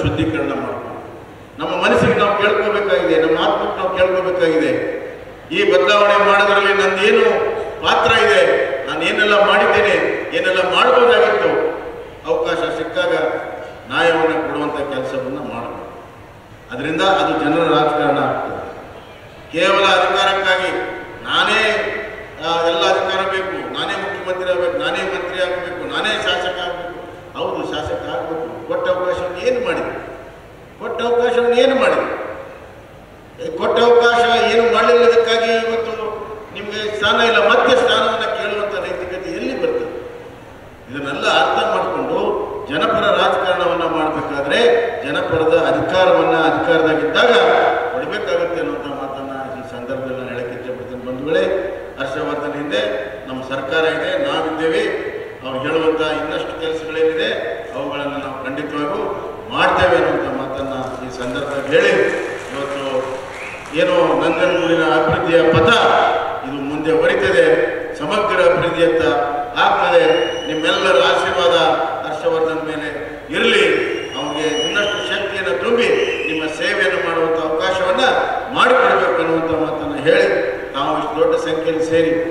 ಶುದ್ಧೀಕರಣ ಮಾಡಬೇಕು ನಮ್ಮ ಮನಸ್ಸಿಗೆ ನಾವು ಕೇಳ್ಕೋಬೇಕಾಗಿದೆ ನಮ್ಮ ಆತ್ಮಕ್ಕೆ ನಾವು ಕೇಳ್ಕೋಬೇಕಾಗಿದೆ ಈ ಬದಲಾವಣೆ ಮಾಡೋದ್ರಲ್ಲಿ ನಂದೇನು ಪಾತ್ರ ಇದೆ ನಾನು ಏನೆಲ್ಲ ಮಾಡಿದ್ದೇನೆ ಏನೆಲ್ಲ ಮಾಡ್ಬೋದಾಗಿತ್ತು ಅವಕಾಶ ಸಿಕ್ಕಾಗ ನ್ಯಾಯವನ್ನು ಕೊಡುವಂಥ ಕೆಲಸವನ್ನು ಮಾಡಬೇಕು ಅದರಿಂದ ಅದು ಜನರ ರಾಜಕಾರಣ ಆಗ್ತದೆ ಕೇವಲ ಅಧಿಕಾರಕ್ಕಾಗಿ ನಾನೇ ಆ, ಎಲ್ಲ ಅಧಿಕಾರ ಬೇಕು ನಾನೇ ಮುಖ್ಯಮಂತ್ರಿ ಆಗಬೇಕು ನಾನೇ ಮಂತ್ರಿ ಆಗಬೇಕು ನಾನೇ ಶಾಸಕ ಆಗಬೇಕು ಹೌದು ಶಾಸಕ ಆಗಬೇಕು ಕೊಟ್ಟ ಅವಕಾಶವನ್ನು ಏನು ಮಾಡಿದೆ ಕೊಟ್ಟ ಅವಕಾಶವನ್ನು ಏನು ಮಾಡಿದೆ ಈ ಕೊಟ್ಟ ಅವಕಾಶ ಏನು ಮಾಡಲಿಲ್ಲದಕ್ಕಾಗಿ ಇವತ್ತು ನಿಮಗೆ ಸ್ಥಾನ ಇಲ್ಲ ಮತ್ತೆ ಸ್ಥಾನವನ್ನು ಕೇಳುವಂಥ ನೈತಿಕತೆ ಎಲ್ಲಿ ಬರ್ತದೆ ಇದನ್ನೆಲ್ಲ ಅರ್ಥ ಮಾಡಿಕೊಂಡು ಜನಪರ ರಾಜಕಾರಣವನ್ನು ಮಾಡಬೇಕಾದ್ರೆ ಜನಪರದ ಅಧಿಕಾರವನ್ನು ಅಧಿಕಾರದಾಗಿದ್ದಾಗ ಕೊಡಬೇಕಾಗುತ್ತೆ ಅನ್ನುವಂಥ ಮಾತನ್ನು ಈ ಸಂದರ್ಭದಲ್ಲಿ ನಾನು ಹೇಳಕ್ಕೆ ಇಷ್ಟಪಡ್ತೀನಿ ಬಂಧುಗಳೇ ಹರ್ಷವರ್ಧನ್ ಹಿಂದೆ ನಮ್ಮ ಸರ್ಕಾರ ಇದೆ ನಾವಿದ್ದೇವೆ ಅವ್ರು ಹೇಳುವಂಥ ಇನ್ನಷ್ಟು ಕೆಲಸಗಳೇನಿದೆ ಅವುಗಳನ್ನು ನಾವು ಖಂಡಿತವಾಗೂ ಮಾಡ್ತೇವೆ ಅನ್ನುವಂಥ ಮಾತನ್ನು ಈ ಸಂದರ್ಭದಲ್ಲಿ ಹೇಳಿ ಇವತ್ತು ಏನು ನಂಜನಗೂಡಿನ ಅಭಿವೃದ್ಧಿಯ ಪಥ ಇದು ಮುಂದೆ ಹೊರಿತದೆ ಸಮಗ್ರ ಅಭಿವೃದ್ಧಿಯತ್ತ ಆಗ್ತದೆ ನಿಮ್ಮೆಲ್ಲರ ಆಶೀರ್ವಾದ ಹರ್ಷವರ್ಧನ್ ಮೇಲೆ ಇರಲಿ ಅವನಿಗೆ ಇನ್ನಷ್ಟು ಶಕ್ತಿಯನ್ನು ತುಂಬಿ ನಿಮ್ಮ ಸೇವೆಯನ್ನು ಮಾಡುವಂಥ ಅವಕಾಶವನ್ನು ಮಾಡಿಕೊಡ್ಬೇಕು ಅನ್ನುವಂಥ ಮಾತನ್ನು ಹೇಳಿ ನಾವು ಇಷ್ಟು ದೊಡ್ಡ ಸಂಖ್ಯೆಯಲ್ಲಿ ಸೇರಿ